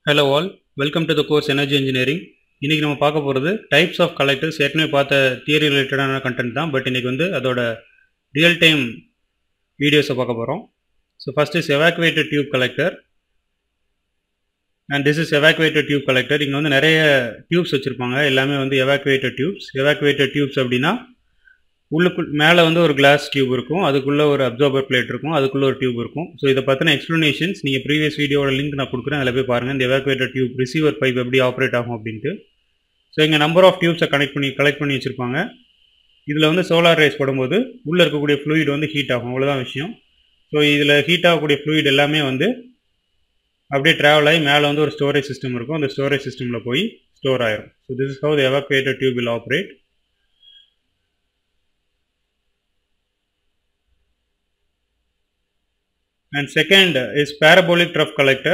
hello all welcome to the course energy engineering இன்றைக்கி நம்ம பார்க்க போகிறது டைப்ஸ் ஆஃப் கலெக்டர்ஸ் ஏற்கனவே பார்த்த தியரி ரிலேட்டடான கண்டென்ட் தான் பட் இன்றைக்கி வந்து அதோட ரியல் டைம் வீடியோஸை பார்க்க போகிறோம் so first is evacuated tube collector and this is evacuated tube collector இங்கே வந்து நிறைய டியூப்ஸ் வச்சுருப்பாங்க எல்லாமே வந்து எவாக்குவேட்டட் டியூப்ஸ் எவாக்குவேட்டட் டியூப்ஸ் அப்படின்னா உள்ளுக்குள் மேலே வந்து ஒரு கிளாஸ் டியூப் இருக்கும் அதுக்குள்ளே ஒரு அப்சர்வர் பிளேட் இருக்கும் அதுக்குள்ளே ஒரு டியூப் இருக்கும் ஸோ இதை பற்றின எக்ஸ்ப்ளனேஷன்ஸ் நீங்கள் ப்ரீவியஸ் வீடியோட லிங்க் நான் கொடுக்குறேன் அதில் போய் பாருங்கள் இந்த எவாக்குவேட்டட் டியூப் ரிசீவர் பைப் எப்படி ஆப்ரேட் ஆகும் அப்படின்ட்டு ஸோ இங்கே நம்பர் ஆஃப் டியூப்ஸை கனெக்ட் பண்ணி கலெக்ட் பண்ணி வச்சுருப்பாங்க இதில் வந்து சோலார் ரேஸ் படும்போது உள்ளே இருக்கக்கூடிய ஃப்ளூயிட் வந்து ஹீட் ஆகும் அவ்வளோதான் விஷயம் ஸோ இதில் ஹீட் ஆகக்கூடிய ஃப்ளூயிட் எல்லாமே வந்து அப்படியே ட்ராவல் ஆகி மேலே வந்து ஒரு ஸ்டோரேஜ் சிஸ்டம் இருக்கும் அந்த ஸ்டோரேஜ் சிஸ்டமில் போய் ஸ்டோர் ஆயிரும் so this is how the evacuated tube will operate and second is parabolic trough collector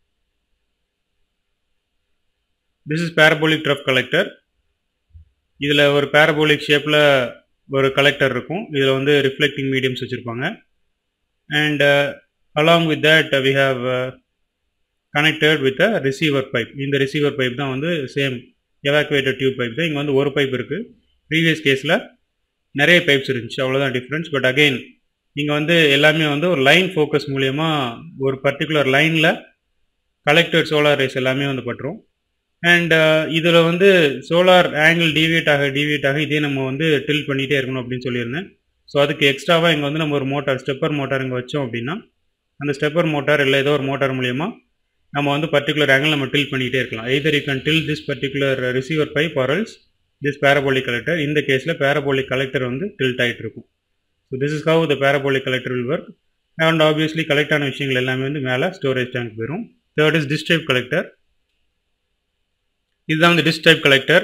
this is parabolic trough collector இதில் ஒரு parabolic ஷேப்பில் ஒரு கலெக்டர் இருக்கும் இதில் வந்து ரிஃப்ளெக்டிங் மீடியம்ஸ் வச்சுருப்பாங்க and along with that we have connected with a receiver pipe இந்த receiver pipe தான் வந்து சேம் எவாக்குவேட்டட் டியூப் பைப் தான் இங்கே வந்து ஒரு பைப் இருக்குது ப்ரீவியஸ் கேஸில் நிறைய பைப்ஸ் இருந்துச்சு அவ்வளோதான் டிஃப்ரென்ஸ் பட் அகெயின் இங்கே வந்து எல்லாமே வந்து ஒரு லைன் ஃபோக்கஸ் மூலயமா ஒரு பர்டிகுலர் லைனில் கலெக்டட் சோலார் ரேஸ் எல்லாமே வந்து பட்டுரும் அண்ட் இதில் வந்து சோலார் ஆங்கிள் டிவியேட் ஆக டிவியேட் ஆக இதே நம்ம வந்து டில் பண்ணிகிட்டே இருக்கணும் அப்படின்னு சொல்லியிருந்தேன் ஸோ அதுக்கு எக்ஸ்ட்ராவாக இங்கே வந்து நம்ம ஒரு மோட்டார் ஸ்டெப்பர் மோட்டார் இங்கே வச்சோம் அப்படின்னா அந்த ஸ்டெப்பர் மோட்டார் இல்லை ஏதோ ஒரு மோட்டார் மூலயமா நம்ம வந்து பர்டிகுலர் ஆங்கிள் நம்ம டில் பண்ணிகிட்டே இருக்கலாம் either you can tilt this particular receiver pipe or else this parabolic collector இந்த கேஸில் பேரபோலிக் கலெக்டர் வந்து டில்ட் ஆகிட்டு இருக்கும் so this is how the parabolic collector will work and obviously collect ஆன விஷயங்கள் எல்லாமே வந்து மேலே ஸ்டோரேஜ் டேங்க் போயிடும் third is dish type collector இதுதான் வந்து டிஸ் டைப் கலெக்டர்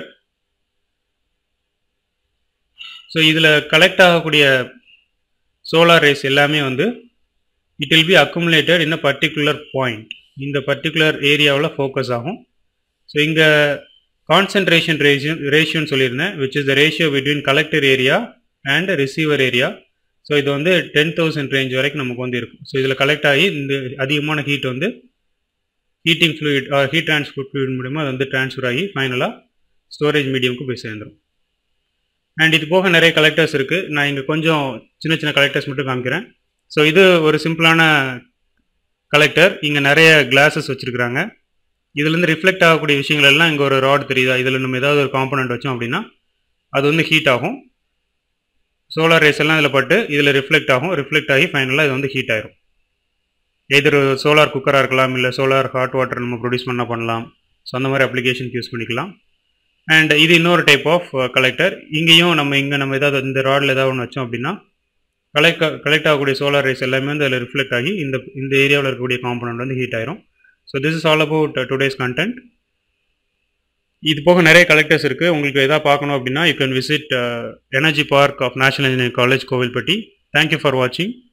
ஸோ இதில் கலெக்ட் ஆகக்கூடிய சோலார் ரேஸ் எல்லாமே வந்து it will be accumulated in a particular point இந்த பர்டிகுலர் ஏரியாவில் ஃபோக்கஸ் ஆகும் ஸோ இங்கே கான்சன்ட்ரேஷன் ரேஷியோ ரேஷியோன்னு சொல்லியிருந்தேன் which is the ratio between collector area and receiver area so இது வந்து டென் தௌசண்ட் ரேஞ்ச் வரைக்கும் நமக்கு வந்து இருக்கும் ஸோ இதில் கலெக்ட் ஆகி இந்த அதிகமான ஹீட் வந்து heating fluid heat transport fluid மூலிமா அது வந்து ட்ரான்ஸ்ஃபர் ஆகி ஃபைனலாக ஸ்டோரேஜ் மீடியமுக்கு போய் சேர்ந்துடும் அண்ட் இது போக நிறைய கலெக்டர்ஸ் இருக்குது நான் இங்கே கொஞ்சம் சின்ன சின்ன கலெக்டர்ஸ் மட்டும் காமிக்கிறேன் ஸோ இது ஒரு சிம்பிளான கலெக்டர் இங்கே நிறைய கிளாஸஸ் வச்சுருக்குறாங்க இதுலேருந்து ரிஃப்ளெக்ட் ஆகக்கூடிய விஷயங்கள் எல்லாம் இங்கே ஒரு ராட் தெரியுதா இதில் நம்ம ஏதாவது ஒரு காம்பனண்ட் வச்சோம் அப்படின்னா அது வந்து ஹீட் ஆகும் சோலார் ரேஸ் எல்லாம் இதில் பட்டு இதில் ரிஃப்ளெக்ட் ஆகும் ரிஃப்ளெக்ட் ஆகி ஃபைனலாக இது வந்து ஹீட் ஆயிரும் எதிர் சோலார் குக்கராக இருக்கலாம் இல்லை சோலார் ஹாட் வாட்டர் நம்ம ப்ரொடியூஸ் பண்ணால் பண்ணலாம் ஸோ அந்த மாதிரி அப்ளிகேஷனுக்கு யூஸ் பண்ணிக்கலாம் அண்ட் இது இன்னொரு டைப் ஆஃப் கலெக்டர் இங்கேயும் நம்ம இங்கே நம்ம ஏதாவது இந்த ராடில் ஏதாவது ஒன்று வச்சோம் அப்படின்னா கலெக்ட் கலெக்ட் ஆகக்கூடிய சோலார் ரேஸ் எல்லாமே வந்து அதில் ரிஃப்ளெக்ட் ஆகி இந்த இந்த ஏரியாவில் இருக்கக்கூடிய காம்பனண்ட் வந்து ஹீட் ஆயிரும் so this is all about today's content இது போக நிறைய கலெக்டர்ஸ் இருக்குது உங்களுக்கு எதாவது பார்க்கணும் அப்படின்னா you can visit energy park of national engineering college Kovilpatti thank you for வாட்சிங்